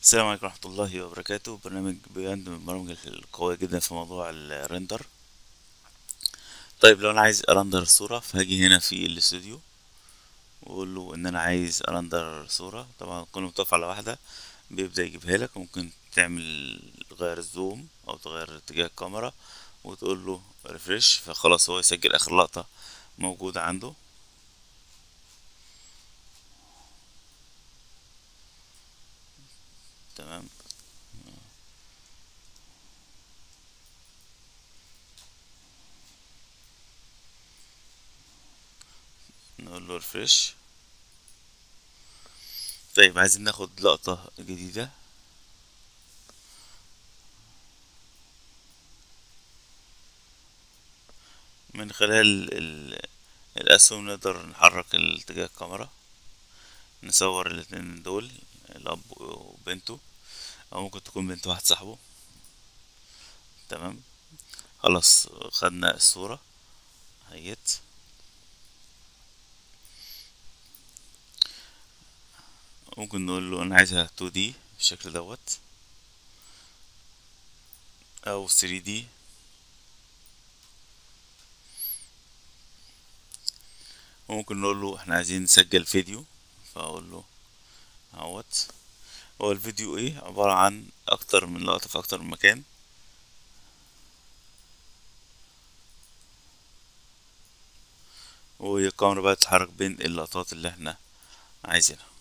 السلام عليكم ورحمة الله وبركاته برنامج بياند من البرامج القوية جدا في موضوع الريندر طيب لو انا عايز ارندر الصورة فهاجي هنا في الاستوديو واقول له ان انا عايز ارندر صورة طبعا كل ما تقف على واحدة بيبدأ يجيبها لك ممكن تعمل تغير الزوم او تغير اتجاه الكاميرا وتقول له ريفرش فخلاص هو يسجل اخر لقطة موجودة عنده تمام نقول له ريفرش طيب عايزين ناخد لقطة جديدة من خلال ال- الأسهم نقدر نحرك اتجاه الكاميرا نصور الاتنين دول الأب وبنته أو ممكن تكون بنت واحد صاحبه تمام خلاص خدنا الصورة هيت ممكن نقول له أنا عايزها 2D بالشكل دوت أو 3D وممكن نقول له احنا عايزين نسجل فيديو فأقول له اهوت هو الفيديو ايه عبارة عن اكتر من لقطة في اكتر من مكان والكاميرا بقى تتحرك بين اللقطات اللي احنا عايزينها